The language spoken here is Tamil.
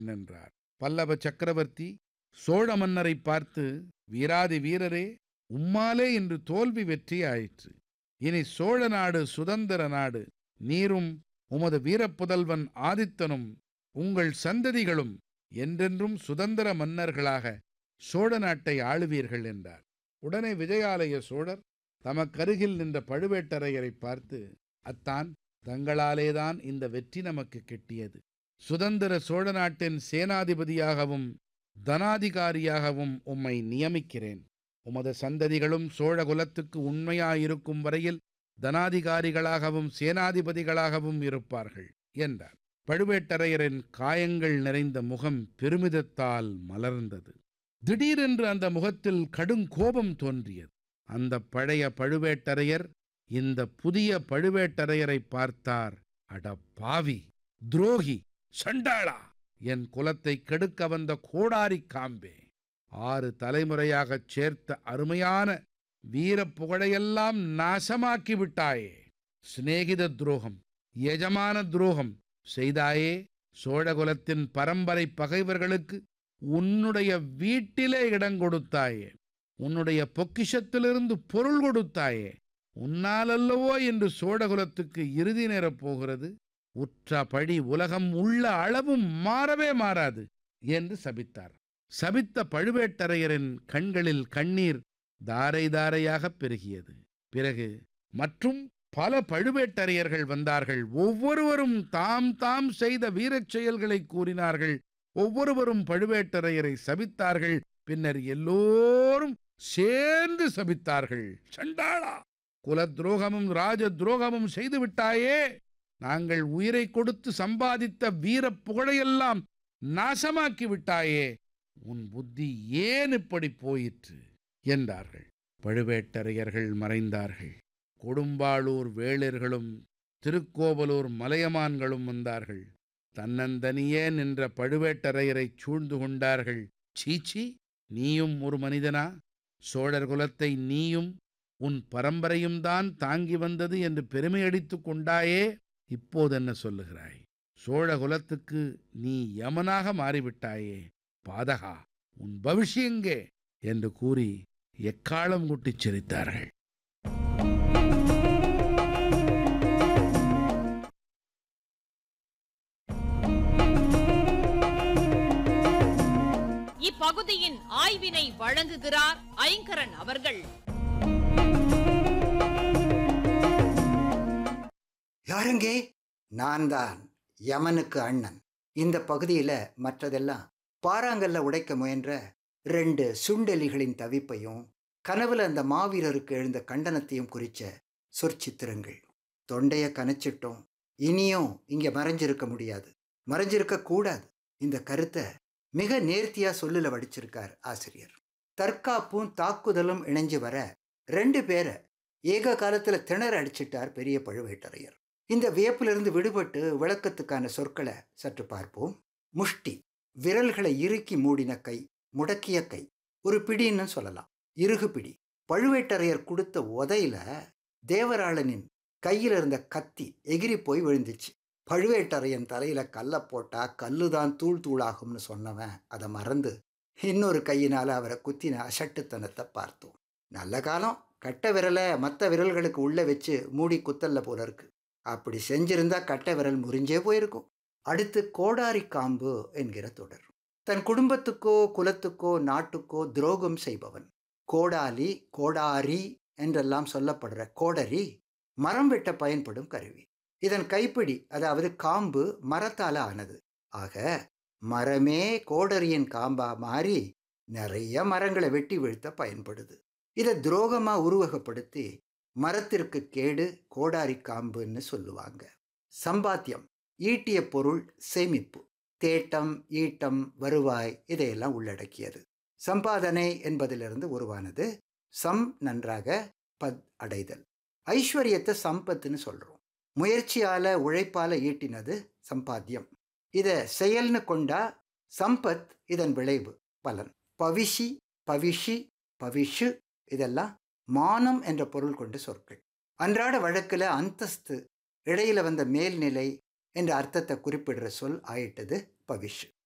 என்றார் பல்லவ சக்கரவர்த்தி சோழ மன்னரை பார்த்து வீராதி வீரரே உம்மாலே இன்று தோல்வி வெற்றி ஆயிற்று இனி சோழ நாடு சுதந்திர நாடு நீரும் உமது வீரப்புதல்வன் ஆதித்தனும் உங்கள் சந்ததிகளும் என்றென்றும் சுதந்திர மன்னர்களாக சோழ நாட்டை ஆளுவீர்கள் என்றார் உடனே விஜயாலய சோழர் தமக்கருகில் நின்ற பழுவேட்டரையரை பார்த்து அத்தான் தங்களாலேதான் இந்த வெற்றி நமக்கு கிட்டியது சுதந்திர சோழ நாட்டின் சேனாதிபதியாகவும் தனாதிகாரியாகவும் உம்மை நியமிக்கிறேன் உமது சந்ததிகளும் சோழ குலத்துக்கு உண்மையாயிருக்கும் வரையில் தனாதிகாரிகளாகவும் சேனாதிபதிகளாகவும் இருப்பார்கள் என்றார் பழுவேட்டரையரின் காயங்கள் நிறைந்த முகம் பெருமிதத்தால் மலர்ந்தது திடீரென்று அந்த முகத்தில் கடுங்கோபம் தோன்றியது அந்த பழைய பழுவேட்டரையர் இந்த புதிய பழுவேட்டரையரை பார்த்தார் அட பாவி துரோகி சண்டாளா என் குலத்தை கெடுக்க வந்த கோடாரி காம்பே ஆறு தலைமுறையாகச் சேர்த்த அருமையான வீரப் புகழையெல்லாம் நாசமாக்கி விட்டாயே சிநேகித துரோகம் எஜமான துரோகம் செய்தாயே சோழகுலத்தின் பரம்பரை பகைவர்களுக்கு உன்னுடைய வீட்டிலே இடம் கொடுத்தாயே உன்னுடைய பொக்கிஷத்திலிருந்து பொருள் கொடுத்தாயே உன்னாலல்லவோ என்று சோழகுலத்துக்கு இறுதி நேரப் போகிறது உற்ற பழி உலகம் உள்ள அளவும் மாறவே மாறாது என்று சபித்தார் சபித்த பழுவேட்டரையரின் கண்களில் கண்ணீர் தாரை தாரையாகப் பெருகியது பிறகு மற்றும் பல பழுவேட்டரையர்கள் வந்தார்கள் ஒவ்வொருவரும் தாம் தாம் செய்த வீரச் செயல்களை கூறினார்கள் ஒவ்வொருவரும் பழுவேட்டரையரை சபித்தார்கள் பின்னர் எல்லோரும் சேர்ந்து சபித்தார்கள் சண்டாளா குல துரோகமும் ராஜ துரோகமும் செய்து விட்டாயே நாங்கள் உயிரை கொடுத்து சம்பாதித்த வீரப் புகழையெல்லாம் நாசமாக்கி விட்டாயே உன் புத்தி ஏன் இப்படி போயிற்று என்றார்கள் பழுவேட்டரையர்கள் மறைந்தார்கள் கொடும்பாளூர் வேளிர்களும் திருக்கோவலூர் மலையமான்களும் வந்தார்கள் தன்னந்தனியே நின்ற பழுவேட்டரையரைச் சூழ்ந்து கொண்டார்கள் சீச்சி நீயும் ஒரு மனிதனா சோழர் குலத்தை நீயும் உன் பரம்பரையும் தான் தாங்கி வந்தது என்று பெருமையடித்துக் கொண்டாயே இப்போதென்ன சொல்லுகிறாய் சோழ குலத்துக்கு நீ யமனாக மாறிவிட்டாயே பாதகா உன் பவிஷ்யங்கே என்று கூறி எக்காலம் குட்டிச் சிரித்தார்கள் இப்பகுதியின் ஆய்வினை வழங்குகிறார் ஐங்கரன் அவர்கள் யாருங்கே நான் தான் யமனுக்கு அண்ணன் இந்த பகுதியில் மற்றதெல்லாம் பாறாங்கல்ல உடைக்க முயன்ற ரெண்டு சுண்டெலிகளின் தவிப்பையும் கனவுல அந்த மாவீரருக்கு எழுந்த கண்டனத்தையும் குறித்த சொற்சித்திரங்கள் தொண்டைய கனைச்சிட்டோம் இனியும் இங்க மறைஞ்சிருக்க முடியாது மறைஞ்சிருக்க கூடாது இந்த கருத்தை மிக நேர்த்தியா சொல்லுல வடிச்சிருக்கார் ஆசிரியர் தற்காப்பும் தாக்குதலும் இணைஞ்சு வர ரெண்டு பேரை ஏக காலத்துல திணற அடிச்சிட்டார் பெரிய பழுவேட்டரையர் இந்த வியப்பிலிருந்து விடுபட்டு விளக்கத்துக்கான சொற்களை சற்று பார்ப்போம் முஷ்டி விரல்களை இறுக்கி மூடின கை முடக்கிய கை ஒரு பிடின்னு சொல்லலாம் இறுகு பிடி பழுவேட்டரையர் கொடுத்த உதையில தேவராளனின் கையில் இருந்த கத்தி எகிரி போய் விழுந்துச்சு பழுவேட்டரையன் தலையில கல்லை போட்டா கல்லுதான் தூள் தூளாகும்னு சொன்னவன் அதை மறந்து இன்னொரு கையினால அவரை குத்தின அசட்டுத்தனத்தை பார்த்தோம் நல்ல காலம் கட்ட விரலை மற்ற விரல்களுக்கு உள்ள வச்சு மூடி குத்தல்ல போல இருக்கு அப்படி செஞ்சிருந்தா கட்ட விரல் முறிஞ்சே போயிருக்கும் அடுத்து கோடாரி காம்பு என்கிற தொடர் தன் குடும்பத்துக்கோ குலத்துக்கோ நாட்டுக்கோ துரோகம் செய்பவன் கோடாலி கோடாரி என்றெல்லாம் சொல்லப்படுற கோடரி மரம் வெட்ட பயன்படும் கருவி இதன் கைப்பிடி அதாவது காம்பு மரத்தால ஆனது ஆக மரமே கோடரியின் காம்பா மாறி நிறைய மரங்களை வெட்டி வீழ்த்த பயன்படுது இதை துரோகமா உருவகப்படுத்தி மரத்திற்கு கேடு கோடாரி காம்புன்னு சொல்லுவாங்க சம்பாத்தியம் ஈட்டிய பொருள் சேமிப்பு தேட்டம் ஈட்டம் வருவாய் இதையெல்லாம் உள்ளடக்கியது சம்பாதனை என்பதிலிருந்து உருவானது சம் நன்றாக பத் அடைதல் ஐஸ்வர்யத்தை சம்பத்துன்னு சொல்றோம் முயற்சியால உழைப்பால ஈட்டினது சம்பாத்தியம் இதை செயல்னு கொண்டா சம்பத் இதன் விளைவு பலன் பவிஷி பவிஷி பவிஷு இதெல்லாம் மானம் என்ற பொருள் கொண்ட சொற்கள் அன்றாட வழக்கில் அந்தஸ்து இடையில வந்த மேல்நிலை என்ற அர்த்தத்தை குறிப்பிடுற சொல் ஆயிட்டது பவிஷ்